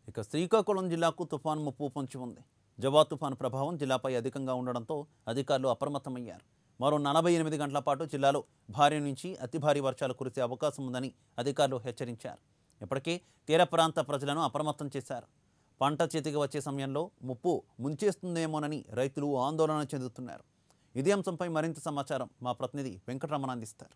ఇక శ్రీకాకుళం జిల్లాకు తుఫాను ముప్పు పొంచి ఉంది జవా తుఫాను ప్రభావం జిల్లాపై అధికంగా ఉండడంతో అధికారులు అప్రమత్తమయ్యారు మరో నలభై ఎనిమిది గంటల పాటు జిల్లాలో భారీ నుంచి అతి భారీ వర్షాలు కురిసే అవకాశం ఉందని అధికారులు హెచ్చరించారు ఇప్పటికే తీర ప్రాంత ప్రజలను అప్రమత్తం చేశారు పంట చేతికి వచ్చే సమయంలో ముప్పు ముంచేస్తుందేమోనని రైతులు ఆందోళన చెందుతున్నారు ఇదే అంశంపై మరింత సమాచారం మా ప్రతినిధి వెంకటరమణ అందిస్తారు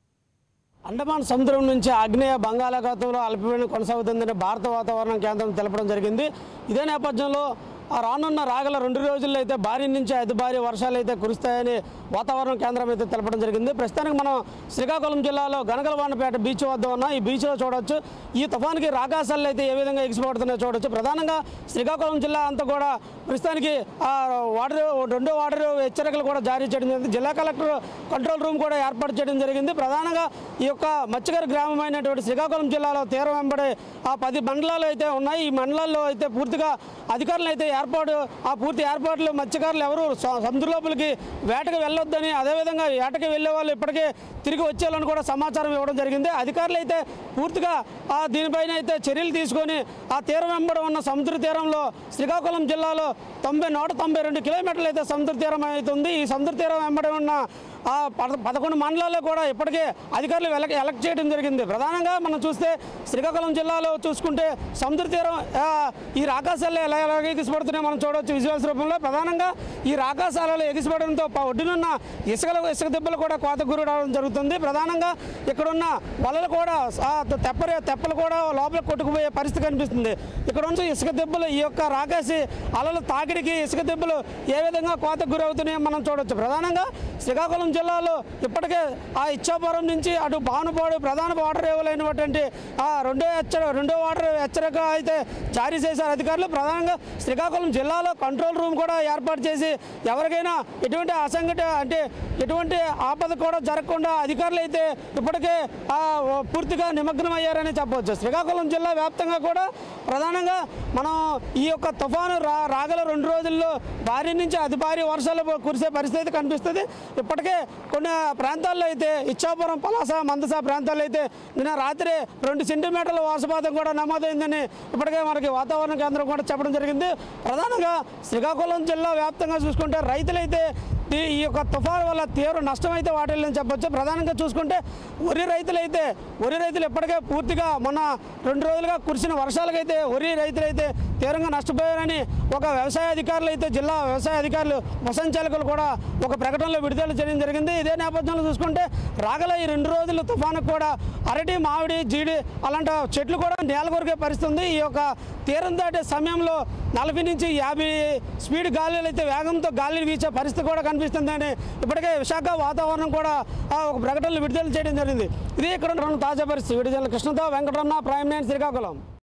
అండమాన్ సముద్రం నుంచి ఆగ్నేయ బంగాళాఖాతంలో అల్పపీడనం కొనసాగుతుందని భారత వాతావరణ కేంద్రం తెలపడం జరిగింది ఇదే నేపథ్యంలో ఆ రానున్న రాగల రెండు రోజుల్లో అయితే భారీ నుంచి అతి భారీ వర్షాలు అయితే కురుస్తాయని వాతావరణ కేంద్రం అయితే తెలపడం జరిగింది ప్రస్తుతానికి మనం శ్రీకాకుళం జిల్లాలో గనగలవాణపేట బీచ్ వద్ద ఉన్నాం ఈ బీచ్లో చూడొచ్చు ఈ తుఫాన్కి రాకాశాలు అయితే ఏ విధంగా ఎగిసిపడుతున్నాయో చూడొచ్చు ప్రధానంగా శ్రీకాకుళం జిల్లా అంతా కూడా ప్రస్తుతానికి ఆ వాటర్ రెండో వాటర్ హెచ్చరికలు కూడా జారీ చేయడం జరిగింది జిల్లా కలెక్టర్ కంట్రోల్ రూమ్ కూడా ఏర్పాటు చేయడం జరిగింది ప్రధానంగా ఈ యొక్క మత్స్యకార గ్రామమైనటువంటి శ్రీకాకుళం జిల్లాలో తీరం వెంబడి ఆ పది మండలాలు అయితే ఉన్నాయి ఈ మండలాల్లో అయితే పూర్తిగా అధికారులు అయితే ఏర్పాటు ఆ పూర్తి ఏర్పాట్లు మత్స్యకారులు ఎవరు స- సముద్ర లోపలికి వేటకు వెళ్ళొద్దని అదేవిధంగా వేటకి వెళ్ళే వాళ్ళు ఇప్పటికే తిరిగి వచ్చేయాలని కూడా సమాచారం ఇవ్వడం జరిగింది అధికారులు అయితే పూర్తిగా ఆ దీనిపైన అయితే చర్యలు తీసుకొని ఆ తీరం వెంబడి ఉన్న సముద్ర తీరంలో శ్రీకాకుళం జిల్లాలో తొంభై నూట తొంభై రెండు కిలోమీటర్లు అయితే సముద్ర తీరం అవుతుంది ఈ సముద్ర తీరం వెంబడి ఉన్న ఆ పద పదకొండు మండలాల్లో కూడా ఇప్పటికే అధికారులు ఎలక్ ఎలక్ట్ చేయడం జరిగింది ప్రధానంగా మనం చూస్తే శ్రీకాకుళం జిల్లాలో చూసుకుంటే సముద్ర తీరం ఆ, ఈ రాకాశాలు ఎలా ఎలా ఎగిసిపడుతున్నాయో మనం చూడవచ్చు విజువల్స్ రూపంలో ప్రధానంగా ఈ రాకాశాలలో ఎగిసిపడడంతో ప- ఒడ్డునున్న ఇసుకల ఇసుక దెబ్బలు కూడా కోత గురి రావడం జరుగుతుంది ప్రధానంగా ఇక్కడున్న వలలు కూడా ఆ తెప్పరి తెప్పలు కూడా లోపల కొట్టుకుపోయే పరిస్థితి కనిపిస్తుంది ఇక్కడ నుంచి ఇసుక దెబ్బలు ఈ యొక్క రాకాసి అలల తాకిడికి ఇసుక దెబ్బలు ఏ విధంగా కోతకు గురవుతున్నాయో మనం చూడొచ్చు ప్రధానంగా శ్రీకాకుళం జిల్లాలో ఇప్పటికే ఆ ఇచ్చాపురం నుంచి అటు భానుపాడు ప్రధాన వాటర్ అయినటువంటి ఆ రెండో హెచ్చరిక రెండో వాటర్ హెచ్చరిక అయితే జారీ చేశారు అధికారులు ప్రధానంగా శ్రీకాకుళం జిల్లాలో కంట్రోల్ రూమ్ కూడా ఏర్పాటు చేసి ఎవరికైనా ఎటువంటి అసంఘట అంటే ఎటువంటి ఆపద కూడా జరగకుండా అధికారులు అయితే ఇప్పటికే ఆ పూర్తిగా నిమగ్నం అయ్యారని చెప్పవచ్చు శ్రీకాకుళం జిల్లా వ్యాప్తంగా కూడా ప్రధానంగా మనం ఈ యొక్క తుఫాను రా రాగల రెండు రోజుల్లో భారీ నుంచి అతి భారీ వర్షాలు కురిసే పరిస్థితి కనిపిస్తుంది ఇప్పటికే కొన్ని ప్రాంతాల్లో అయితే ఇచ్చాపురం పలాస మందస ప్రాంతాల్లో అయితే నిన్న రాత్రి రెండు సెంటీమీటర్ల వర్షపాతం కూడా నమోదైందని ఇప్పటికే మనకి వాతావరణ కేంద్రం కూడా చెప్పడం జరిగింది ప్రధానంగా శ్రీకాకుళం జిల్లా వ్యాప్తంగా చూసుకుంటే రైతులైతే ఈ ఈ యొక్క తుఫాను వల్ల తీవ్ర నష్టం అయితే వాటిల్లని చెప్పొచ్చు ప్రధానంగా చూసుకుంటే వరి రైతులైతే వరి రైతులు ఇప్పటికే పూర్తిగా మొన్న రెండు రోజులుగా కురిసిన వర్షాలకైతే వరి రైతులైతే తీవ్రంగా నష్టపోయారని ఒక వ్యవసాయ అధికారులు అయితే జిల్లా వ్యవసాయ అధికారులు వసంచాలకులు కూడా ఒక ప్రకటనలో విడుదల చేయడం జరిగింది ఇదే నేపథ్యంలో చూసుకుంటే రాగల ఈ రెండు రోజులు తుఫానుకు కూడా అరటి మామిడి జీడి అలాంటి చెట్లు కూడా నేల కొరికే పరిస్థితి ఉంది ఈ యొక్క తీరం దాటే సమయంలో నలభై నుంచి యాభై స్పీడ్ గాలులు అయితే వేగంతో గాలిని వీచే పరిస్థితి కూడా కనిపిస్తుందని ఇప్పటికే విశాఖ వాతావరణం కూడా ఆ, ఒక ప్రకటనలు విడుదల చేయడం జరిగింది ఇది ఇక్కడ ఉన్న తాజా పరిస్థితి విడుదల కృష్ణతో వెంకటరమణ ప్రైమ్ నైన్ శ్రీకాకుళం